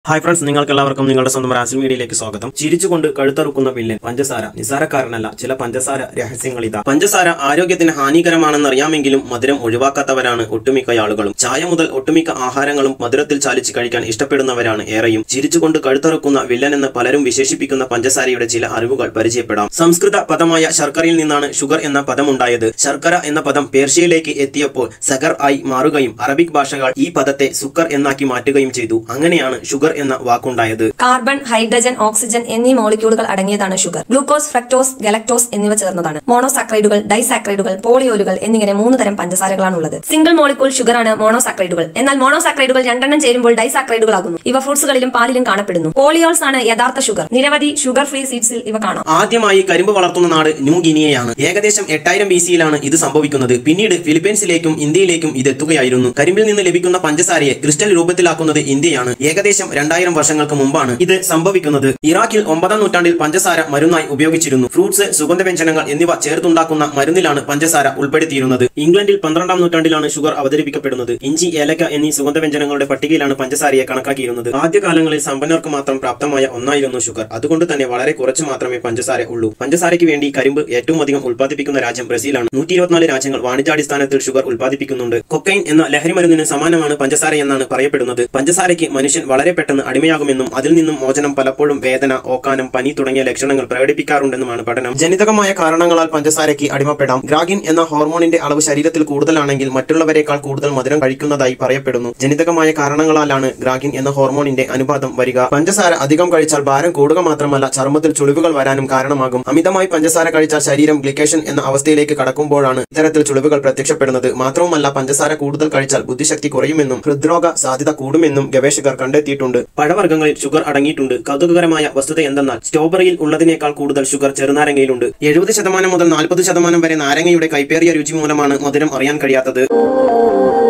hi friends നിങ്ങൾക്ക് എല്ലാവർക്കും നിങ്ങളുടെ സ്വന്തം റാസിൽ മീഡിയയിലേക്ക് സ്വാഗതം ചിരിച്ചുകൊണ്ട് കഴുത്തറുക്കുന്ന വില്ലൻ പഞ്ചസാര നിസാരക്കാരനല്ല ചില പഞ്ചസാര രഹസ്യങ്ങൾ ഇതാ പഞ്ചസാര ആരോഗ്യത്തിന് ഹാനികരമാണെന്ന് അറിയാമെങ്കിലും മധുരം ഒഴിവാക്കാത്തവരാണ് ഒട്ടുമിക്ക ആളുകളും ചായ മുതൽ ഒട്ടുമിക്ക ആഹാരങ്ങളും മധുരത്തിൽ ചാലിച്ച് കഴിക്കാൻ ഇഷ്ടപ്പെടുന്നവരാണ് ഏറെയും ചിരിച്ചുകൊണ്ട് കഴുത്തറുക്കുന്ന വില്ലൻ എന്ന് പലരും വിശേഷിപ്പിക്കുന്ന പഞ്ചസാരയുടെ ചില അറിവുകൾ പരിചയപ്പെടാം സംസ്കൃത പദമായ ശർക്കരയിൽ നിന്നാണ് ഷുഗർ എന്ന പദമുണ്ടായത് ശർക്കര എന്ന പദം പേർഷ്യയിലേക്ക് എത്തിയപ്പോൾ സഗർ ആയി മാറുകയും അറബിക് ഭാഷകൾ ഈ പദത്തെ സുക്കർ എന്നാക്കി മാറ്റുകയും ചെയ്തു അങ്ങനെയാണ് ഷുഗർ എന്ന വാക്കുണ്ടായത് കാർബൺ ഹൈഡ്രജൻ ഓക്സിജൻ എന്നീ മോളിക്യൂളുകൾ അടങ്ങിയതാണ് ഷുഗർ ഗ്ലൂക്കോസ് ഫ്രക്ടോസ് ഗലക്ടോസ് എന്നിവ ചേർന്നതാണ് മോണോസാക്രൈഡുകൾ ഡൈസാക്രൈഡുകൾ പോളിയോലുകൾ എന്നിങ്ങനെ മൂന്ന് തരം പഞ്ചസാരകളാണ് ഉള്ളത് സിംഗിൾ മോളിക്യൂൾ ഷുഗറാണ് മോണോസാക്രൈഡുകൾ എന്നാൽ മോണോസാക്രൈഡുകൾ രണ്ടെണ്ണം ചേരുമ്പോൾ ഡൈസാക്രൈഡുകൾ ആകുന്നു ഇവ ഫ്രൂട്ട്സുകളിലും പാലിലും കാണപ്പെടുന്നു പോളിയോൾസ് ആണ് യഥാർത്ഥ ഷുഗർ നിരവധി ഷുഗർ ഫ്രീ സീഡ്സിൽ ഇവ കാണാം ആദ്യമായി കരിമ്പ് വളർത്തുന്ന നാട് ന്യൂ ഗിനിയയാണ് ഏകദേശം എട്ടായിരം ബി സിയിലാണ് ഇത് സംഭവിക്കുന്നത് പിന്നീട് ഫിലിപ്പീൻസിലേക്കും ഇന്ത്യയിലേക്കും ഇത് എത്തുകയായിരുന്നു കരിമ്പിൽ നിന്ന് ലഭിക്കുന്ന പഞ്ചസാരയെ ക്രിസ്റ്റൽ രൂപത്തിലാക്കുന്നത് ഇന്ത്യയാണ് ഏകദേശം രണ്ടായിരം വർഷങ്ങൾക്ക് മുമ്പാണ് ഇത് സംഭവിക്കുന്നത് ഇറാഖിൽ ഒമ്പതാം നൂറ്റാണ്ടിൽ പഞ്ചസാര മരുന്നായി ഉപയോഗിച്ചിരുന്നു ഫ്രൂട്ട്സ് സുഗന്ധവ്യഞ്ജനങ്ങൾ എന്നിവ ചേർത്തുണ്ടാക്കുന്ന മരുന്നിലാണ് പഞ്ചസാര ഉൾപ്പെടുത്തിയിരുന്നത് ഇംഗ്ലണ്ടിൽ പന്ത്രണ്ടാം നൂറ്റാണ്ടിലാണ് ഷുഗർ അവതരിപ്പിക്കപ്പെടുന്നത് ഇഞ്ചി ഏലക്ക എന്നീ സുഗന്ധവ്യഞ്ജനങ്ങളുടെ പട്ടികയിലാണ് പഞ്ചസാരയെ കണക്കാക്കിയിരുന്നത് ആദ്യകാലങ്ങളിൽ സമ്പന്നർക്ക് മാത്രം പ്രാപ്തമായ ഒന്നായിരുന്നു ഷുഗർ അതുകൊണ്ട് തന്നെ വളരെ കുറച്ച് മാത്രമേ പഞ്ചസാര ഉള്ളൂ പഞ്ചസാരയ്ക്ക് വേണ്ടി കരിമ്പ് ഏറ്റവും അധികം ഉൽപ്പാദിപ്പിക്കുന്ന രാജ്യം ബ്രസീലാണ് നൂറ്റി ഇരുപത്തിനാല് രാജ്യങ്ങൾ വാണിജ്യാടിസ്ഥാനത്തിൽ ഷുഗർ ഉൽപ്പാദിപ്പിക്കുന്നുണ്ട് കൊക്കൈൻ എന്ന ലഹരി മരുന്നിന് സമാനമാണ് പഞ്ചസാര എന്നാണ് പറയപ്പെടുന്നത് പഞ്ചസാരയ്ക്ക് മനുഷ്യൻ വളരെ പെട്ടെന്ന് അടിമയാകുമെന്നും അതിൽ നിന്നും മോചനം പലപ്പോഴും വേദന ഓക്കാനം പനി തുടങ്ങിയ ലക്ഷണങ്ങൾ പ്രകടിപ്പിക്കാറുണ്ടെന്നുമാണ് പഠനം ജനിതകമായ കാരണങ്ങളാൽ പഞ്ചസാരയ്ക്ക് അടിമപ്പെടാം ഗ്രാഗിൻ എന്ന ഹോർമോണിന്റെ അളവ് ശരീരത്തിൽ കൂടുതലാണെങ്കിൽ മറ്റുള്ളവരെക്കാൾ കൂടുതൽ മധുരം കഴിക്കുന്നതായി പറയപ്പെടുന്നു ജനിതകമായ കാരണങ്ങളാലാണ് ഗ്രാഗിൻ എന്ന ഹോർമോണിന്റെ അനുപാതം വരിക പഞ്ചസാര അധികം കഴിച്ചാൽ ഭാരം കൂടുക മാത്രമല്ല ചർമ്മത്തിൽ ചുളിവുകൾ വരാനും കാരണമാകും അമിതമായി പഞ്ചസാര കഴിച്ചാൽ ശരീരം ഗ്ലിക്കേഷൻ എന്ന അവസ്ഥയിലേക്ക് കടക്കുമ്പോഴാണ് ഇത്തരത്തിൽ ചുളിവുകൾ പ്രത്യക്ഷപ്പെടുന്നത് മാത്രവുമല്ല പഞ്ചസാര കൂടുതൽ കഴിച്ചാൽ ബുദ്ധിശക്തി കുറയുമെന്നും ഹൃദ്രോഗ സാധ്യത കൂടുമെന്നും ഗവേഷകർ കണ്ടെത്തിയിട്ടുണ്ട് പഴവർഗ്ഗങ്ങളിൽ ഷുഗർ അടങ്ങിയിട്ടുണ്ട് കൗതുകകരമായ വസ്തുത എന്തെന്നാൽ സ്ട്രോബെറിയിൽ ഉള്ളതിനേക്കാൾ കൂടുതൽ ഷുഗർ ചെറുനാരങ്ങയിലുണ്ട് എഴുപത് ശതമാനം മുതൽ നാൽപ്പത് ശതമാനം വരെ നാരങ്ങയുടെ കൈപ്പേറിയ രുചി മൂലമാണ് മധുരം അറിയാൻ കഴിയാത്തത്